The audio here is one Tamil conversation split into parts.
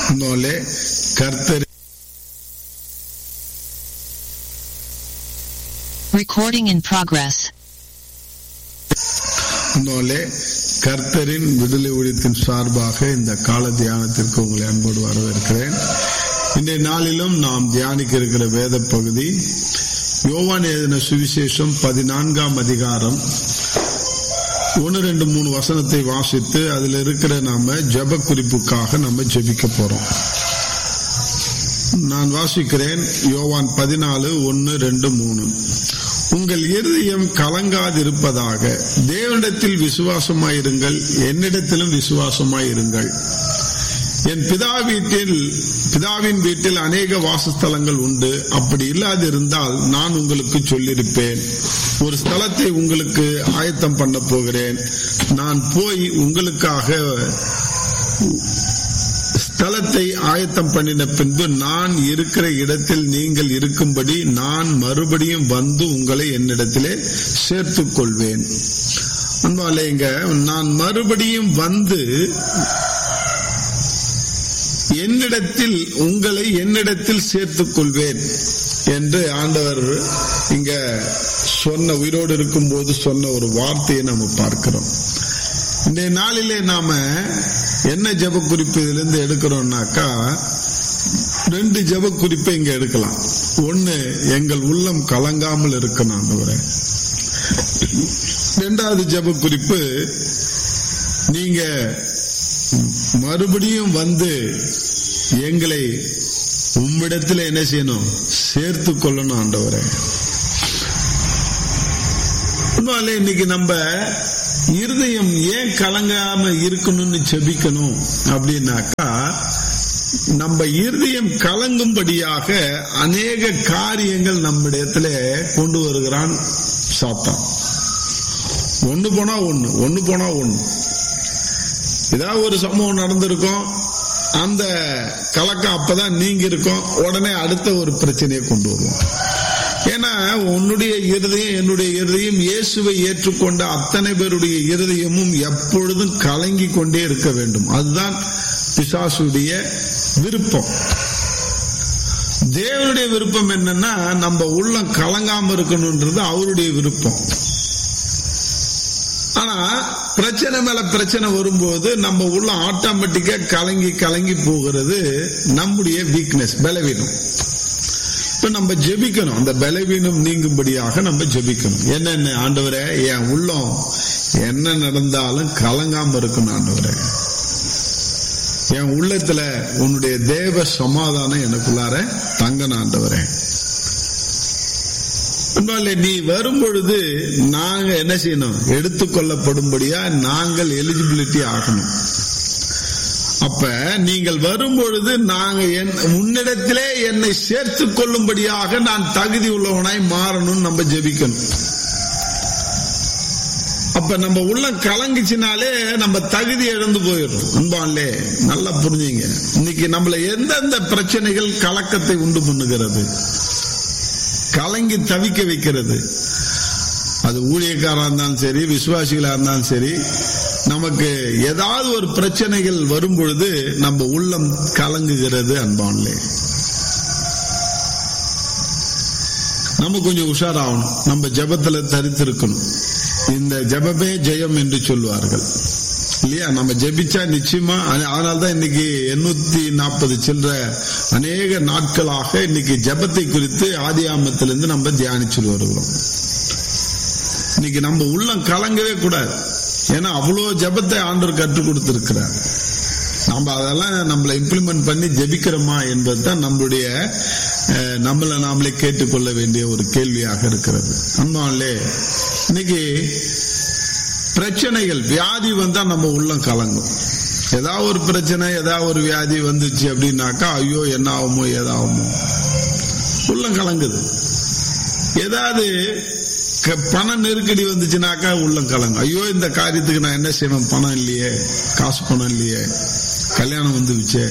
அதனாலே கர்த்தர் Recording in progress. அதனாலே கர்த்தரின் விடுதலை ஊழியத்தின் சார்பாக இந்த கால தியானத்திற்கு உங்களை அன்போடு வரவேற்கிறேன் இன்றைய நாளிலும் நாம் தியானிக்க இருக்கிற வேத பகுதி யோவான் எழுதின சுவிசேஷம் பதினான்காம் அதிகாரம் ஒன்று ரெண்டு மூணு வசனத்தை வாசித்து அதுல இருக்கிற நாம ஜப குறிப்புக்காக நம்ம ஜெபிக்க போறோம் நான் வாசிக்கிறேன் யோவான் பதினாலு ஒன்னு ரெண்டு மூணு உங்கள் இருதயம் கலங்காதிருப்பதாக தேவனிடத்தில் விசுவாசமாயிருங்கள் என்னிடத்திலும் விசுவாசமாயிருங்கள் என் பிதா வீட்டில் பிதாவின் வீட்டில் அநேக வாசஸ்தலங்கள் உண்டு அப்படி இல்லாதிருந்தால் நான் உங்களுக்கு சொல்லியிருப்பேன் ஒரு ஸ்தலத்தை உங்களுக்கு ஆயத்தம் பண்ண போகிறேன் நான் போய் உங்களுக்காக ஸ்தலத்தை ஆயத்தம் பண்ணின பின்பு நான் இருக்கிற இடத்தில் நீங்கள் இருக்கும்படி நான் மறுபடியும் வந்து உங்களை என்னிடத்திலே சேர்த்துக் கொள்வேன் அன்பாலே இங்க நான் மறுபடியும் வந்து என்னிடத்தில் உங்களை என்னிடத்தில் சேர்த்துக் கொள்வேன் என்று ஆண்டவர் இங்க சொன்ன உயிரோடு இருக்கும் போது சொன்ன ஒரு வார்த்தையை நம்ம பார்க்கிறோம் இந்த நாளிலே நாம என்ன ஜப குறிப்பு இதிலிருந்து எடுக்கிறோம்னாக்கா ரெண்டு ஜப குறிப்பை இங்க எடுக்கலாம் ஒண்ணு எங்கள் உள்ளம் கலங்காமல் இருக்கணும் ஆண்டவரே ரெண்டாவது ஜப குறிப்பு நீங்க மறுபடியும் வந்து எங்களை உம்மிடத்தில் என்ன செய்யணும் சேர்த்து கொள்ளணும் ஆண்டவரே உண்மையிலே இன்னைக்கு நம்ம இருதயம் ஏன் கலங்காம இருக்கணும்னு செபிக்கணும் அப்படின்னாக்கா நம்ம இருதயம் கலங்கும்படியாக அநேக காரியங்கள் நம்ம இடத்துல கொண்டு வருகிறான் சாத்தான் ஒண்ணு போனா ஒண்ணு ஒண்ணு போனா ஒண்ணு ஏதாவது ஒரு சம்பவம் நடந்திருக்கும் அந்த கலக்கம் அப்பதான் நீங்க இருக்கும் உடனே அடுத்த ஒரு பிரச்சனையை கொண்டு வருவோம் ஏன்னா உன்னுடைய இருதயம் என்னுடைய இருதயம் இயேசுவை ஏற்றுக்கொண்ட அத்தனை பேருடைய இருதயமும் எப்பொழுதும் கலங்கி கொண்டே இருக்க வேண்டும் அதுதான் பிசாசுடைய விருப்பம் தேவனுடைய விருப்பம் என்னன்னா நம்ம உள்ளம் கலங்காம இருக்கணும்ன்றது அவருடைய விருப்பம் ஆனா பிரச்சனை மேல பிரச்சனை வரும்போது நம்ம உள்ள ஆட்டோமேட்டிக்கா கலங்கி கலங்கி போகிறது நம்முடைய வீக்னஸ் பலவீனம் இப்ப நம்ம ஜெபிக்கணும் அந்த பலவீனம் நீங்கும்படியாக நம்ம ஜெபிக்கணும் என்னென்ன ஆண்டவரே என் உள்ளம் என்ன நடந்தாலும் கலங்காம இருக்கணும் ஆண்டவரே என் உள்ளத்துல உன்னுடைய தேவ சமாதானம் எனக்குள்ளார தங்கணும் ஆண்டவரே நீ வரும் பொழுது நாங்க என்ன செய்யணும் எடுத்துக்கொள்ளப்படும்படியா நாங்கள் எலிஜிபிலிட்டி ஆகணும் அப்ப நீங்கள் வரும் பொழுது நாங்க முன்னிடத்திலே என்னை சேர்த்து கொள்ளும்படியாக நான் தகுதி உள்ளவனாய் மாறணும்னு நம்ம ஜெபிக்கணும் அப்ப நம்ம உள்ள கலங்கிச்சினாலே நம்ம தகுதி இழந்து போயிடும் அன்பான்லே நல்லா புரிஞ்சுங்க இன்னைக்கு நம்மள எந்தெந்த பிரச்சனைகள் கலக்கத்தை உண்டு பண்ணுகிறது கலங்கி தவிக்க வைக்கிறது அது ஊழியக்காரா இருந்தாலும் சரி விசுவாசிகளா இருந்தாலும் சரி நமக்கு ஏதாவது ஒரு பிரச்சனைகள் வரும் பொழுது நம்ம உள்ளம் கலங்குகிறது அன்பான்லே நம்ம கொஞ்சம் உஷாராகணும் நம்ம ஜபத்துல தரித்திருக்கணும் இந்த ஜபமே ஜெயம் என்று சொல்வார்கள் இல்லையா நம்ம ஜெபிச்சா நிச்சயமா அதனால்தான் இன்னைக்கு எண்ணூத்தி நாற்பது சில்லற அநேக நாட்களாக இன்னைக்கு ஜபத்தை குறித்து ஆதியாமத்திலிருந்து நம்ம தியானிச்சு வருகிறோம் இன்னைக்கு நம்ம உள்ளம் கலங்கவே கூடாது ஏன்னா அவ்வளோ ஜபத்தை ஆண்டவர் கற்றுக் கொடுத்திருக்கிறார் நம்ம அதெல்லாம் நம்மளை இம்ப்ளிமெண்ட் பண்ணி ஜெபிக்கிறோமா என்பது தான் நம்மளுடைய நம்மளை நாமளே கேட்டுக்கொள்ள வேண்டிய ஒரு கேள்வியாக இருக்கிறது அம்மாலே இன்னைக்கு பிரச்சனைகள் வியாதி வந்தா நம்ம உள்ளம் கலங்கும் ஏதாவது ஒரு பிரச்சனை ஏதாவது ஒரு வியாதி வந்துச்சு அப்படின்னாக்கா ஐயோ என்ன ஆகுமோ ஏதாகுமோ உள்ளம் கலங்குது ஏதாவது பண நெருக்கடி வந்துச்சுனாக்கா உள்ளம் கலங்கும் ஐயோ இந்த காரியத்துக்கு நான் என்ன செய்வேன் பணம் இல்லையே காசு பணம் இல்லையே கல்யாணம் வந்துருச்சே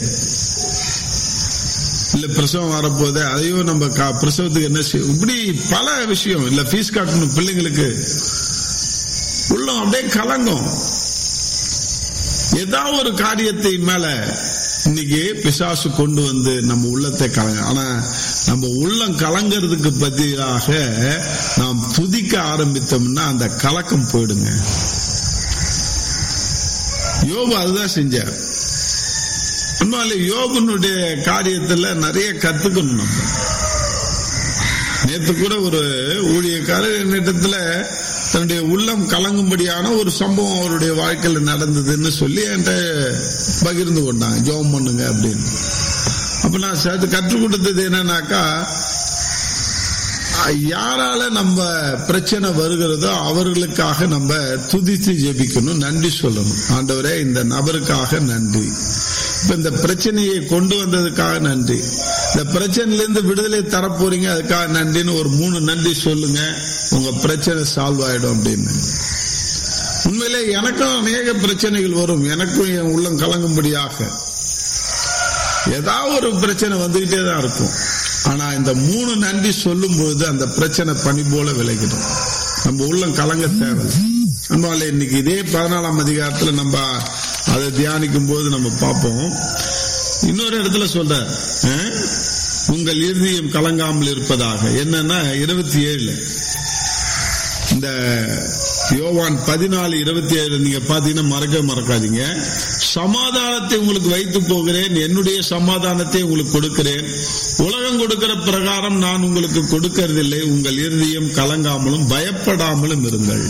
இல்ல பிரசவம் வரப்போதே அதையும் நம்ம பிரசவத்துக்கு என்ன செய்யும் இப்படி பல விஷயம் இல்ல ஃபீஸ் கட்டணும் பிள்ளைங்களுக்கு உள்ளம் அப்படியே கலங்கும் ஏதாவது ஒரு காரியத்தை மேல இன்னைக்கு பிசாசு கொண்டு வந்து நம்ம உள்ளத்தை கலங்க ஆனா நம்ம உள்ளம் கலங்கிறதுக்கு பதிலாக நாம் துதிக்க ஆரம்பித்தோம்னா அந்த கலக்கம் போயிடுங்க யோபு அதுதான் செஞ்சார் உண்மையிலே யோபனுடைய காரியத்துல நிறைய கத்துக்கணும் நம்ம நேத்து கூட ஒரு ஊழியக்காரர் என்னிடத்துல தன்னுடைய உள்ளம் கலங்கும்படியான ஒரு சம்பவம் அவருடைய வாழ்க்கையில் நடந்ததுன்னு சொல்லி என்கிட்ட பகிர்ந்து கொண்டாங்க ஜோம் பண்ணுங்க அப்படின்னு அப்ப நான் சேர்த்து கற்றுக் கொடுத்தது என்னன்னாக்கா யாரால நம்ம பிரச்சனை வருகிறதோ அவர்களுக்காக நம்ம துதித்து ஜெபிக்கணும் நன்றி சொல்லணும் ஆண்டவரே இந்த நபருக்காக நன்றி இப்ப இந்த பிரச்சனையை கொண்டு வந்ததுக்காக நன்றி இந்த பிரச்சனையிலிருந்து விடுதலை தரப்போறீங்க அதுக்காக நன்றின்னு ஒரு மூணு நன்றி சொல்லுங்க உங்க பிரச்சனை சால்வ் ஆயிடும் அப்படின்னு உண்மையிலே எனக்கும் அநேக பிரச்சனைகள் வரும் எனக்கும் என் உள்ளம் கலங்கும்படியாக ஏதாவது ஒரு பிரச்சனை வந்துகிட்டே தான் இருக்கும் ஆனா இந்த மூணு நன்றி சொல்லும் பொழுது அந்த பிரச்சனை பனி போல விலகிடும் நம்ம உள்ளம் கலங்க தேவை நம்மளால இன்னைக்கு இதே பதினாலாம் அதிகாரத்துல நம்ம அதை தியானிக்கும் போது நம்ம பார்ப்போம் இன்னொரு இடத்துல சொல்ற உங்கள் இறுதியும் கலங்காமல் இருப்பதாக என்னன்னா இருபத்தி ஏழுல இந்த யோவான் பதினாலு இருபத்தி ஏழு நீங்க பாத்தீங்கன்னா மறக்க மறக்காதீங்க சமாதானத்தை உங்களுக்கு வைத்து போகிறேன் என்னுடைய சமாதானத்தை உங்களுக்கு கொடுக்கிறேன் உலகம் கொடுக்கிற பிரகாரம் நான் உங்களுக்கு கொடுக்கறதில்லை உங்கள் இறுதியும் கலங்காமலும் பயப்படாமலும் இருங்கள்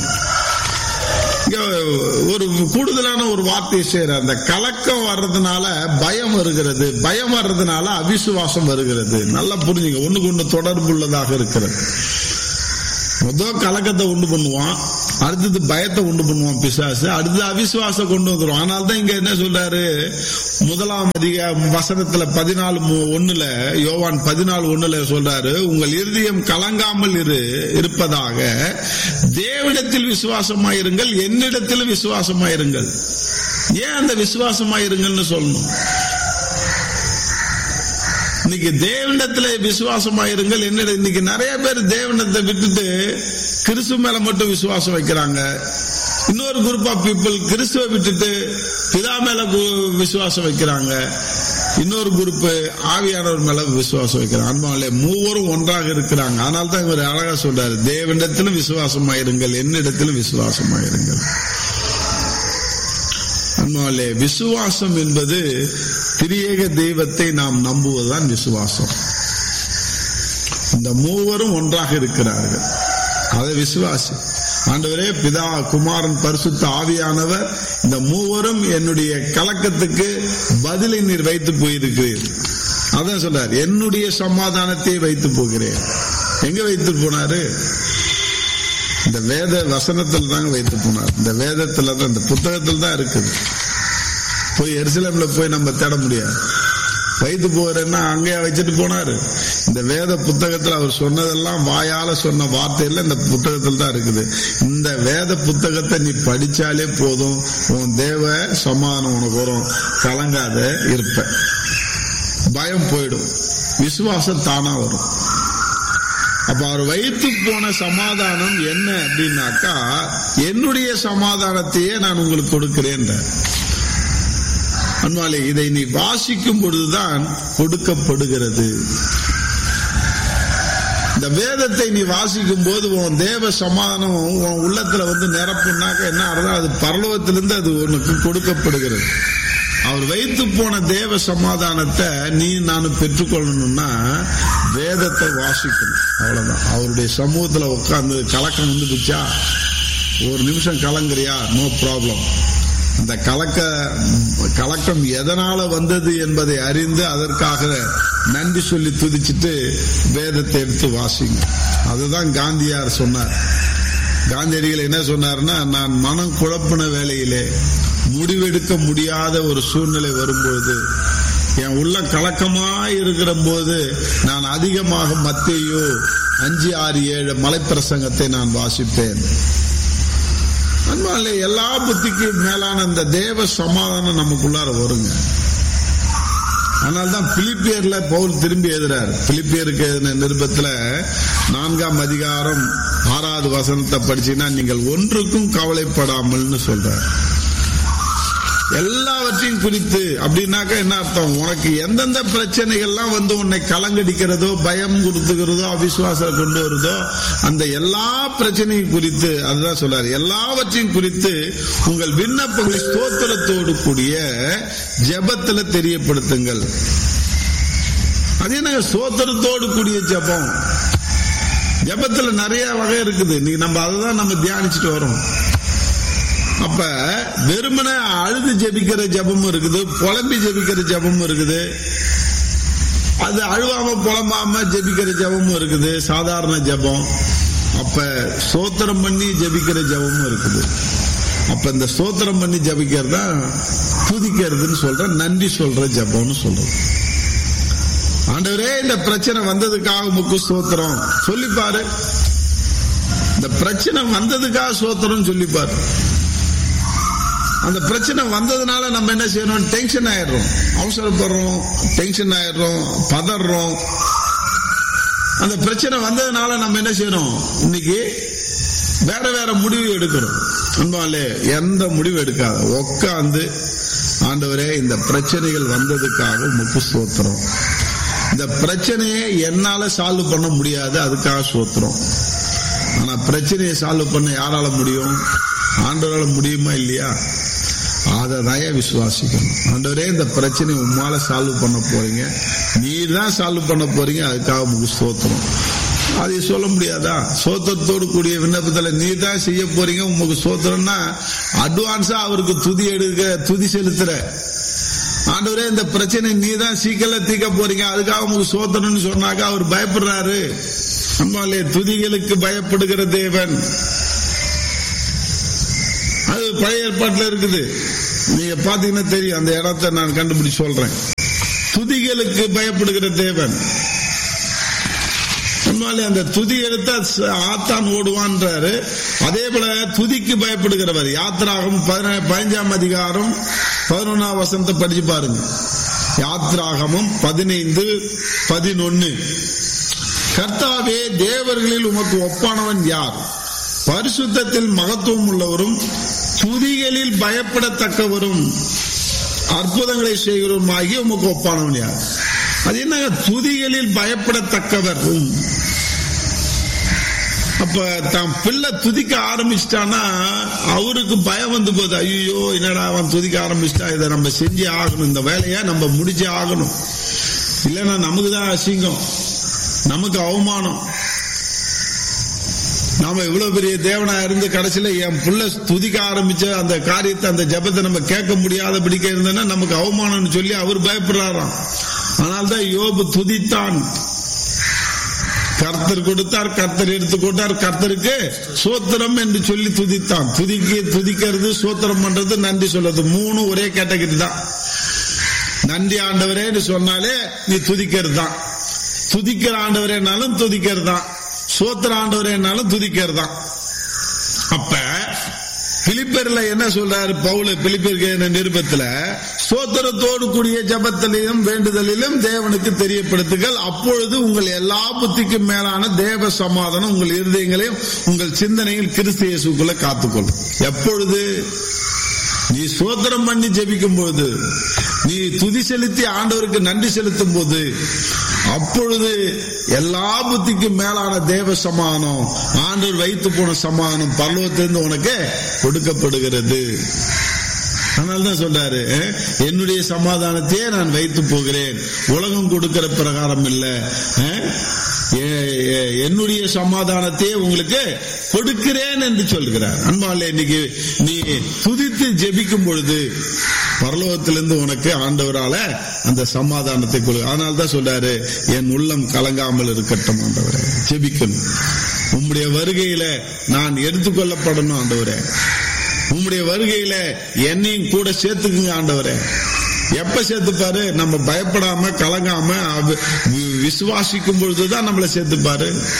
ஒரு கூடுதலான ஒரு வார்த்தை செய்யற அந்த கலக்கம் வர்றதுனால பயம் வருகிறது பயம் வர்றதுனால அவிசுவாசம் வருகிறது நல்லா புரிஞ்சுங்க ஒண்ணுக்கு ஒண்ணு தொடர்பு உள்ளதாக இருக்கிறது முதல் கலக்கத்தை உண்டு பண்ணுவான் அடுத்தது பயத்தை உண்டு பண்ணுவான் பிசாசு அடுத்தது அவிசுவாசம் கொண்டு வந்துடும் ஆனால் தான் இங்க என்ன சொல்றாரு முதலாம் அதிக வசனத்துல பதினாலு ஒண்ணுல யோவான் பதினாலு ஒண்ணுல சொல்றாரு உங்கள் இருதயம் கலங்காமல் இரு இருப்பதாக தேவிடத்தில் விசுவாசமாயிருங்கள் என்னிடத்தில் விசுவாசமாயிருங்கள் ஏன் அந்த விசுவாசமாயிருங்கள்னு சொல்லணும் இன்னைக்கு தேவனிடத்துல விசுவாசமாயிருங்கள் என்னிட இன்னைக்கு நிறைய பேர் தேவனத்தை விட்டுட்டு கிறிஸ்துவ மேல மட்டும் விசுவாசம் வைக்கிறாங்க இன்னொரு குரூப் ஆஃப் பீப்புள் கிறிஸ்துவ விட்டுட்டு பிதா மேல விசுவாசம் வைக்கிறாங்க இன்னொரு குரூப் ஆவியானவர் மேல விசுவாசம் வைக்கிறாங்க அன்பாலே மூவரும் ஒன்றாக இருக்கிறாங்க ஆனால் தான் இவர் அழகா சொல்றாரு தேவனிடத்திலும் விசுவாசமாயிருங்கள் என்னிடத்திலும் விசுவாசமாயிருங்கள் அன்பாலே விசுவாசம் என்பது திரியேக தெய்வத்தை நாம் நம்புவதுதான் விசுவாசம் இந்த மூவரும் ஒன்றாக இருக்கிறார்கள் அதை விசுவாசி ஆண்டவரே பிதா குமாரன் பரிசுத்த ஆவியானவர் இந்த மூவரும் என்னுடைய கலக்கத்துக்கு பதிலை நீர் வைத்து போயிருக்கிறீர் அதான் சொல்றார் என்னுடைய சமாதானத்தை வைத்து போகிறேன் எங்க வைத்து போனாரு இந்த வேத வசனத்தில் தாங்க வைத்து போனார் இந்த வேதத்துல தான் இந்த புத்தகத்தில் தான் இருக்குது போய் எருசலேம்ல போய் நம்ம தேட முடியாது வைத்து போகிறேன்னா அங்கேயே வச்சுட்டு போனாரு இந்த வேத புத்தகத்துல அவர் சொன்னதெல்லாம் வாயால சொன்ன வார்த்தையில இந்த புத்தகத்தில் தான் இருக்குது இந்த வேத புத்தகத்தை நீ படிச்சாலே போதும் உன் தேவ சமாதானம் உனக்கு வரும் கலங்காத இருப்ப பயம் போயிடும் விசுவாசம் தானா வரும் அப்ப அவர் வைத்து போன சமாதானம் என்ன அப்படின்னாக்கா என்னுடைய சமாதானத்தையே நான் உங்களுக்கு கொடுக்கிறேன் அன்பாலே இதை நீ வாசிக்கும் பொழுதுதான் கொடுக்கப்படுகிறது இந்த வேதத்தை நீ வாசிக்கும் போது உன் தேவ சமாதானம் உன் உள்ளத்துல வந்து நிரப்புனாக்க என்ன அர்த்தம் அது பரலோகத்திலிருந்து அது உனக்கு கொடுக்கப்படுகிறது அவர் வைத்து போன தேவ சமாதானத்தை நீ நானும் பெற்றுக்கொள்ளணும்னா வேதத்தை வாசிக்கணும் அவ்வளவுதான் அவருடைய சமூகத்துல உட்கார்ந்து கலக்கம் வந்துடுச்சா ஒரு நிமிஷம் கலங்குறியா நோ ப்ராப்ளம் அந்த கலக்க கலக்கம் எதனால வந்தது என்பதை அறிந்து அதற்காக நன்றி சொல்லி துதிச்சுட்டு வேதத்தை எடுத்து வாசிங்க அதுதான் காந்தியார் சொன்னார் காந்தியடிகள் என்ன சொன்னார்னா நான் மனம் குழப்பின வேலையிலே முடிவெடுக்க முடியாத ஒரு சூழ்நிலை வரும்போது என் உள்ள கலக்கமாய் இருக்கிற போது நான் அதிகமாக மத்தையோ அஞ்சு ஆறு ஏழு மலைப்பிரசங்கத்தை நான் வாசிப்பேன் அன்பாலே எல்லா புத்திக்கும் மேலான அந்த தேவ சமாதானம் நமக்குள்ளார வருங்க அதனால்தான் பிலிப்பியர்ல பவுல் திரும்பி எழுதுறார் பிலிப்பியருக்கு எழுதின நிருபத்துல நான்காம் அதிகாரம் ஆறாவது வசனத்தை படிச்சீங்கன்னா நீங்கள் ஒன்றுக்கும் கவலைப்படாமல்னு சொல்றார் எல்லாவற்றையும் குறித்து அப்படின்னாக்கா என்ன அர்த்தம் உனக்கு எந்தெந்த பிரச்சனைகள்லாம் வந்து உன்னை கலங்கடிக்கிறதோ பயம் கொடுத்துக்கிறதோ அவிசுவாசம் கொண்டு வருதோ அந்த எல்லா பிரச்சனையும் குறித்து அதுதான் சொல்றாரு எல்லாவற்றையும் குறித்து உங்கள் விண்ணப்பங்களை ஸ்தோத்திரத்தோடு கூடிய ஜெபத்துல தெரியப்படுத்துங்கள் அது என்ன சோத்திரத்தோடு கூடிய ஜெபம் ஜெபத்துல நிறைய வகை இருக்குது நீ நம்ம அதுதான் நம்ம தியானிச்சுட்டு வரோம் அப்ப வெறுமனே அழுது ஜெபிக்கிற ஜெபமும் இருக்குது புலம்பி ஜெபிக்கிற ஜெபமும் இருக்குது அது அழுவாம புலம்பாம ஜெபிக்கிற ஜெபமும் இருக்குது சாதாரண ஜெபம் அப்ப சோத்திரம் பண்ணி ஜெபிக்கிற ஜெபமும் இருக்குது அப்ப இந்த சோத்திரம் பண்ணி ஜெபிக்கிறதா துதிக்கிறதுன்னு சொல்ற நன்றி சொல்ற ஜெபம்னு சொல்றது ஆண்டவரே இந்த பிரச்சனை வந்ததுக்காக முக்கு சோத்திரம் சொல்லிப்பாரு இந்த பிரச்சனை வந்ததுக்காக சோத்திரம் சொல்லிப்பாரு அந்த பிரச்சனை வந்ததுனால நம்ம என்ன செய்யணும் டென்ஷன் ஆயிடுறோம் அவசரப்படுறோம் டென்ஷன் ஆயிடுறோம் பதறோம் அந்த பிரச்சனை வந்ததுனால நம்ம என்ன செய்யணும் இன்னைக்கு வேற வேற முடிவு எடுக்கிறோம் அன்பாலே எந்த முடிவு எடுக்காத உட்காந்து ஆண்டவரே இந்த பிரச்சனைகள் வந்ததுக்காக முக்கு சோத்திரம் இந்த பிரச்சனையை என்னால சால்வ் பண்ண முடியாது அதுக்காக சோத்திரம் ஆனா பிரச்சனையை சால்வ் பண்ண யாரால முடியும் ஆண்டவரால முடியுமா இல்லையா அதை தான் விசுவாசிக்கணும் ஆண்டவரே இந்த பிரச்சனை உம்மால சால்வ் பண்ண போறீங்க நீர் தான் சால்வ் பண்ண போறீங்க அதுக்காக உங்களுக்கு சோத்திரம் அதை சொல்ல முடியாதா சோத்திரத்தோடு கூடிய விண்ணப்பத்துல நீ தான் செய்ய போறீங்க உங்களுக்கு சோத்திரம்னா அட்வான்ஸா அவருக்கு துதி எடுக்க துதி செலுத்துற ஆண்டவரே இந்த பிரச்சனை நீ தான் சீக்கிரம் தீக்க போறீங்க அதுக்காக உங்களுக்கு சோத்திரம்னு சொன்னாக்க அவர் பயப்படுறாரு நம்மளே துதிகளுக்கு பயப்படுகிற தேவன் அது பழைய ஏற்பாட்டுல இருக்குது நீங்க பாத்தீங்கன்னா தெரியும் அந்த இடத்தை நான் கண்டுபிடிச்சு சொல்றேன் துதிகளுக்கு பயப்படுகிற தேவன் உண்மையிலே அந்த துதி எடுத்தா ஆத்தான் ஓடுவான்றாரு அதே போல துதிக்கு பயப்படுகிறவர் யாத்திராகம் பதினஞ்சாம் அதிகாரம் பதினொன்னாம் வசனத்தை படிச்சு பாருங்க யாத்ராகமும் பதினைந்து பதினொன்னு கர்த்தாவே தேவர்களில் உமக்கு ஒப்பானவன் யார் பரிசுத்தத்தில் மகத்துவம் உள்ளவரும் துதிகளில் பயப்படத்தக்கவரும் அற்புதங்களை செய்கிறவருமாகி உமக்கு ஒப்பானவன் யார் அது என்ன துதிகளில் பயப்படத்தக்கவரும் அப்ப தான் பிள்ளை துதிக்க ஆரம்பிச்சிட்டானா அவருக்கு பயம் வந்து போகுது ஐயோ என்னடா அவன் துதிக்க ஆரம்பிச்சிட்டா இதை நம்ம செஞ்சே ஆகணும் இந்த வேலையை நம்ம முடிச்சே ஆகணும் இல்லைன்னா நமக்கு தான் அசிங்கம் நமக்கு அவமானம் நாம இவ்வளவு பெரிய தேவனா இருந்து கடைசியில என் புள்ள துதிக்க ஆரம்பிச்ச அந்த காரியத்தை அந்த ஜபத்தை நம்ம கேட்க முடியாத பிடிக்க இருந்தேன்னா நமக்கு அவமானம்னு சொல்லி அவர் பயப்படுறாராம் ஆனால்தான் யோபு துதித்தான் கர்த்தர் கொடுத்தார் கர்த்தர் எடுத்துக்கொண்டார் கர்த்தருக்கு சோத்திரம் என்று சொல்லி துதித்தான் துதிக்க துதிக்கிறது சோத்திரம் பண்றது நன்றி சொல்றது மூணு ஒரே கேட்டகரி தான் நன்றி ஆண்டவரேன்னு சொன்னாலே நீ துதிக்கிறது தான் துதிக்கிற ஆண்டவரேனாலும் துதிக்கிறது தான் சோத்திர ஆண்டவரேனாலும் துதிக்கிறது தான் அப்ப பிலிப்பர்ல என்ன சொல்றாரு பவுல பிலிப்பருக்கு நிருபத்துல சோத்திரத்தோடு கூடிய ஜபத்திலையும் வேண்டுதலிலும் தேவனுக்கு தெரியப்படுத்துங்கள் அப்பொழுது உங்கள் எல்லா புத்திக்கும் மேலான தேவ சமாதானம் உங்கள் இருதயங்களையும் உங்கள் சிந்தனையில் கிறிஸ்து இயேசுக்குள்ள காத்துக்கொள்ளும் எப்பொழுது நீ சோத்திரம் பண்ணி ஜெபிக்கும் போது நீ துதி செலுத்தி ஆண்டவருக்கு நன்றி செலுத்தும் போது அப்பொழுது எல்லா புத்திக்கும் மேலான தேவ சமாதானம் ஆண்டவர் வைத்து போன சமாதானம் பர்வத்திலிருந்து உனக்கு கொடுக்கப்படுகிறது அதனால்தான் சொல்றாரு என்னுடைய சமாதானத்தையே நான் வைத்து போகிறேன் உலகம் கொடுக்கிற பிரகாரம் இல்ல என்னுடைய சமாதானத்தையே உங்களுக்கு கொடுக்கிறேன் என்று சொல்கிறார் அன்பாலே இன்னைக்கு நீ துதித்து ஜெபிக்கும் பொழுது பரலோகத்திலிருந்து உனக்கு ஆண்டவரால அந்த சமாதானத்தை கொடு ஆனால் தான் சொல்றாரு என் உள்ளம் கலங்காமல் இருக்கட்டும் ஆண்டவரே ஜெபிக்கணும் உம்முடைய வருகையில நான் எடுத்துக்கொள்ளப்படணும் ஆண்டவரே உம்முடைய வருகையில என்னையும் கூட சேர்த்துக்குங்க ஆண்டவரே எப்ப சேர்த்துப்பாரு நம்ம பயப்படாம கலங்காம விசுவாசிக்கும் பொழுதுதான் நம்மளை சேர்த்துப்பாரு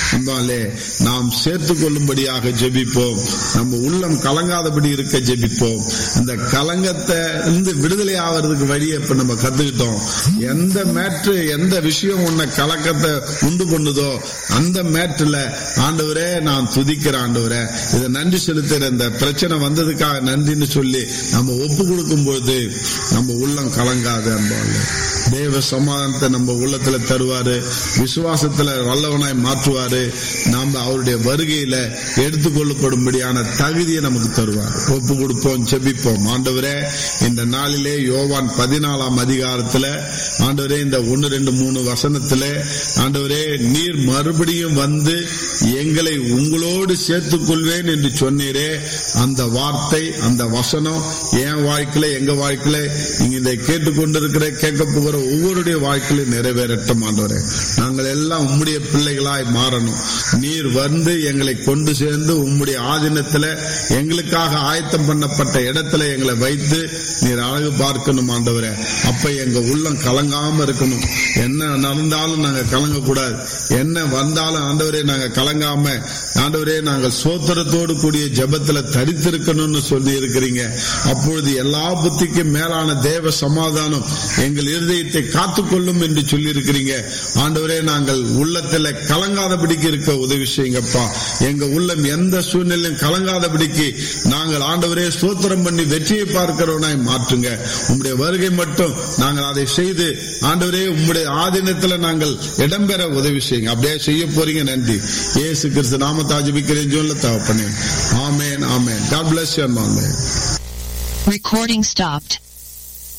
அன்பாலே நாம் சேர்த்து கொள்ளும்படியாக ஜெபிப்போம் நம்ம உள்ளம் கலங்காதபடி இருக்க ஜெபிப்போம் இந்த கலங்கத்தை இருந்து விடுதலை ஆவறதுக்கு வழியை இப்ப நம்ம கத்துக்கிட்டோம் எந்த மேட்ரு எந்த விஷயம் உன்னை கலக்கத்தை உண்டு பண்ணுதோ அந்த மேட்ருல ஆண்டவரே நான் துதிக்கிற ஆண்டவரே இதை நன்றி செலுத்துற இந்த பிரச்சனை வந்ததுக்காக நன்றின்னு சொல்லி நம்ம ஒப்பு கொடுக்கும் பொழுது நம்ம உள்ளம் கலங்காது அன்பாலே தேவ சமாதானத்தை நம்ம உள்ளத்துல தருவாரு விசுவாசத்துல வல்லவனாய் மாற்றுவாரு நாம அவருடைய வருகையில எடுத்துக்கொள்ளப்படும்படியான தகுதியை நமக்கு தருவார் ஒப்பு கொடுப்போம் செபிப்போம் ஆண்டவரே இந்த நாளிலே யோவான் பதினாலாம் அதிகாரத்துல ஆண்டவரே இந்த ஒன்னு ரெண்டு மூணு வசனத்துல ஆண்டவரே நீர் மறுபடியும் வந்து எங்களை உங்களோடு சேர்த்துக் கொள்வேன் என்று சொன்னீரே அந்த வார்த்தை அந்த வசனம் என் வாழ்க்கையில எங்க வாழ்க்கையில நீங்க இதை கேட்டுக்கொண்டிருக்கிற கேட்க போகிற ஒவ்வொருடைய வாழ்க்கையிலும் நிறைவேறட்டும் ஆண்டவரே நாங்கள் எல்லாம் உம்முடைய பிள்ளைகளாய் மாறணும் நீர் வந்து எங்களை கொண்டு சேர்ந்து உம்முடைய ஆதீனத்துல எங்களுக்காக ஆயத்தம் பண்ணப்பட்ட இடத்துல எங்களை வைத்து நீர் அழகு பார்க்கணும் ஆண்டவரே அப்ப எங்க உள்ளம் கலங்காம இருக்கணும் என்ன நடந்தாலும் நாங்க கலங்க கூடாது என்ன வந்தாலும் ஆண்டவரே நாங்க கலங்காம ஆண்டவரே நாங்கள் சோத்திரத்தோடு கூடிய ஜெபத்துல தரித்திருக்கணும்னு சொல்லி இருக்கிறீங்க அப்பொழுது எல்லா புத்திக்கும் மேலான தேவ சமாதானம் எங்கள் இருதயத்தை காத்துக்கொள்ளும் என்று சொல்லி இருக்கிறீங்க ஆண்டவரே நாங்கள் உள்ளத்துல கலங்காதபடிக்கு இருக்க உதவி செய்யுங்கப்பா எங்க உள்ளம் எந்த சூழ்நிலையும் கலங்காதபடிக்கு நாங்கள் ஆண்டவரே ஸ்தோத்திரம் பண்ணி வெற்றியை பார்க்கிறவனாய் மாற்றுங்க உம்முடைய வருகை மட்டும் நாங்கள் அதை செய்து ஆண்டவரே உம்முடைய ஆதீனத்துல நாங்கள் இடம்பெற உதவி செய்யுங்க அப்படியே செய்ய போறீங்க நன்றி ஏசு கிறிஸ்து நாமத்தை ஜெபிக்கிறேன் சொல்ல தகப்பனே ஆமேன் ஆமேன் காட் பிளஸ் யூ ஆமேன் Recording stopped.